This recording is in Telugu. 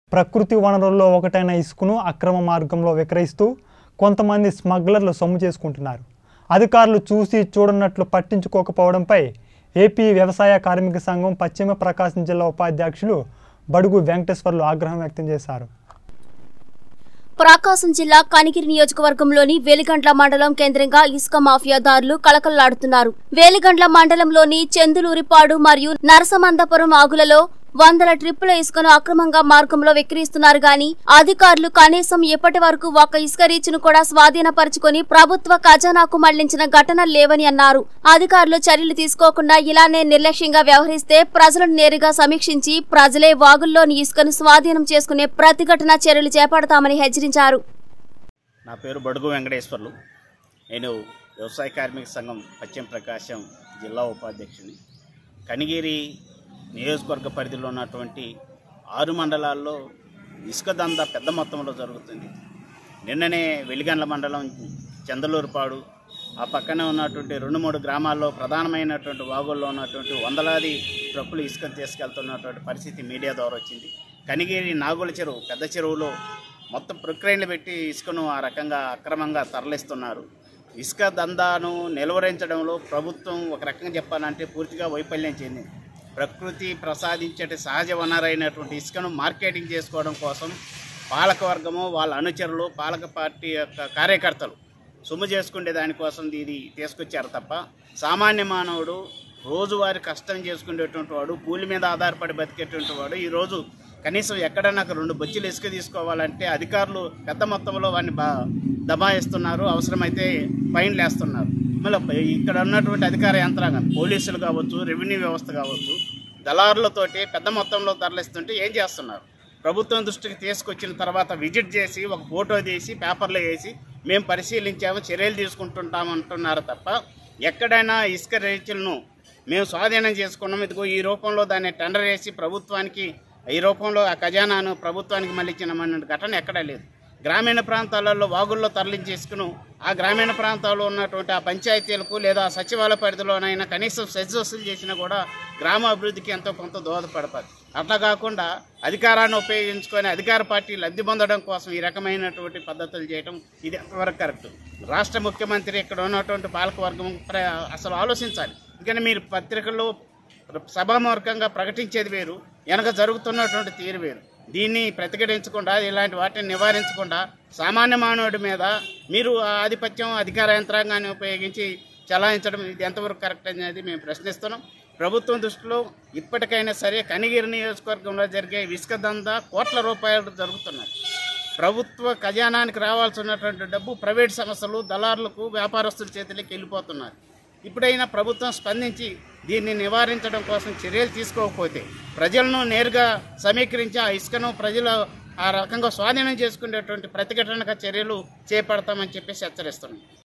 ప్రకృతి వనరుల్లో ఒకటైన ఇసుకను అక్రమ మార్గంలో విక్రయిస్తూ కొంతమంది స్మగ్లర్లు సొమ్ము చేసుకుంటున్నారు అధికారులు చూసి చూడనట్లు పట్టించుకోకపోవడంపై ఏపీ వ్యవసాయ కార్మిక సంఘం పశ్చిమ ప్రకాశం జిల్లా ఉపాధ్యక్షులు బడుగు వెంకటేశ్వర్లు ఆగ్రహం వ్యక్తం చేశారు ప్రకాశం జిల్లా కనిగిరి నియోజకవర్గంలోని వేలిగండ్ల మండలం కేంద్రంగా ఇసుక మాఫియాదారులు కలకల్లాడుతున్నారు వేలిగండ్ల మండలంలోని చందులూరిపాడు మరియు నరసమందపురం ఆగులలో వందల ట్రిప్పుల ఇసుకను అక్రమంగా మార్గంలో విక్రయిస్తున్నారు గాని అధికారులు కనీసం ఇప్పటి వరకు ఒక ఇసుక రీచ్ను కూడా స్వాధీనపరుచుకొని ప్రభుత్వ ఖజానాకు మళ్లించిన ఘటనలు లేవని అన్నారు అధికారులు చర్యలు తీసుకోకుండా ఇలానే నిర్లక్ష్యంగా వ్యవహరిస్తే ప్రజలను నేరుగా సమీక్షించి ప్రజలే వాగుల్లోని ఇసుకను స్వాధీనం చేసుకునే ప్రతిఘటన చర్యలు చేపడతామని హెచ్చరించారు నా పేరు బడుగు వెంకటేశ్వర్లు నేను వ్యవసాయ కార్మిక సంఘం పశ్చిమ ప్రకాశం జిల్లా ఉపాధ్యక్షుని కనిగిరి నియోజకవర్గ పరిధిలో ఉన్నటువంటి ఆరు మండలాల్లో ఇసుక దందా పెద్ద మొత్తంలో జరుగుతుంది నిన్ననే వెలిగండ్ల మండలం చందలూరుపాడు ఆ పక్కనే ఉన్నటువంటి రెండు మూడు గ్రామాల్లో ప్రధానమైనటువంటి వాగుల్లో ఉన్నటువంటి వందలాది ట్రక్కులు ఇసుక తీసుకెళ్తున్నటువంటి పరిస్థితి మీడియా ద్వారా వచ్చింది కనిగిరి నాగుల చెరువు పెద్ద చెరువులో మొత్తం ప్రక్రియలు పెట్టి ఇసుకను ఆ రకంగా అక్రమంగా తరలిస్తున్నారు ఇసుక దందాను నిలువరించడంలో ప్రభుత్వం ఒక రకంగా చెప్పాలంటే పూర్తిగా వైఫల్యం చెందింది ప్రకృతి ప్రసాదించే సహజ వనరైనటువంటి ఇసుకను మార్కెటింగ్ చేసుకోవడం కోసం పాలకవర్గము వాళ్ళ అనుచరులు పాలక పార్టీ యొక్క కార్యకర్తలు సొమ్ము చేసుకునే దానికోసం ఇది తీసుకొచ్చారు తప్ప సామాన్య మానవుడు రోజువారి కష్టం చేసుకునేటువంటి వాడు కూలి మీద ఆధారపడి బతికేటువంటి వాడు ఈరోజు కనీసం ఎక్కడైనా ఒక రెండు బొచ్చులు ఇసుక తీసుకోవాలంటే అధికారులు పెద్ద మొత్తంలో వాడిని బా దబాయిస్తున్నారు అవసరమైతే ఫైన్లు వేస్తున్నారు మళ్ళీ ఇక్కడ ఉన్నటువంటి అధికార యంత్రాంగం పోలీసులు కావచ్చు రెవెన్యూ వ్యవస్థ కావచ్చు దళారులతోటి పెద్ద మొత్తంలో తరలిస్తుంటే ఏం చేస్తున్నారు ప్రభుత్వం దృష్టికి తీసుకొచ్చిన తర్వాత విజిట్ చేసి ఒక ఫోటో తీసి పేపర్లో వేసి మేము పరిశీలించాము చర్యలు తీసుకుంటుంటాము అంటున్నారు తప్ప ఎక్కడైనా ఇసుక రైతులను మేము స్వాధీనం చేసుకున్నాం ఇదిగో ఈ రూపంలో దాన్ని టెండర్ వేసి ప్రభుత్వానికి ఈ రూపంలో ఆ ఖజానాను ప్రభుత్వానికి మళ్ళించిన ఘటన ఎక్కడా లేదు గ్రామీణ ప్రాంతాలలో వాగుల్లో తరలించేసుకును ఆ గ్రామీణ ప్రాంతాల్లో ఉన్నటువంటి ఆ పంచాయతీలకు లేదా ఆ సచివాలయ పరిధిలోనైనా కనీసం సెజ్ వసూలు చేసినా కూడా గ్రామ అభివృద్ధికి ఎంతో కొంత దోహదపడతారు అట్లా కాకుండా అధికారాన్ని ఉపయోగించుకొని అధికార పార్టీ లబ్ధి పొందడం కోసం ఈ రకమైనటువంటి పద్ధతులు చేయడం ఇది ఎంతవరకు కరెక్ట్ రాష్ట్ర ముఖ్యమంత్రి ఇక్కడ ఉన్నటువంటి పాలకవర్గం ప్ర- అసలు ఆలోచించాలి ఎందుకంటే మీరు పత్రికల్లో సభామూర్ఖంగా ప్రకటించేది వేరు వెనక జరుగుతున్నటువంటి తీరు వేరు దీన్ని ప్రతిఘటించకుండా ఇలాంటి వాటిని నివారించకుండా సామాన్య మానవుడి మీద మీరు ఆ ఆధిపత్యం అధికార యంత్రాంగాన్ని ఉపయోగించి చలాయించడం ఇది ఎంతవరకు కరెక్ట్ అనేది మేము ప్రశ్నిస్తున్నాం ప్రభుత్వం దృష్టిలో ఇప్పటికైనా సరే కనిగిరి నియోజకవర్గంలో జరిగే ఇసుక దందా కోట్ల రూపాయలు జరుగుతున్నాయి ప్రభుత్వ ఖజానానికి రావాల్సినటువంటి డబ్బు ప్రైవేట్ సంస్థలు దళారులకు వ్యాపారస్తుల చేతిలోకి వెళ్ళిపోతున్నారు ఇప్పుడైనా ప్రభుత్వం స్పందించి దీన్ని నివారించడం కోసం చర్యలు తీసుకోకపోతే ప్రజలను నేరుగా సమీకరించి ఆ ఇసుకను ప్రజలు ఆ రకంగా స్వాధీనం చేసుకునేటువంటి ప్రతిఘటనగా చర్యలు చేపడతామని చెప్పేసి హెచ్చరిస్తున్నాం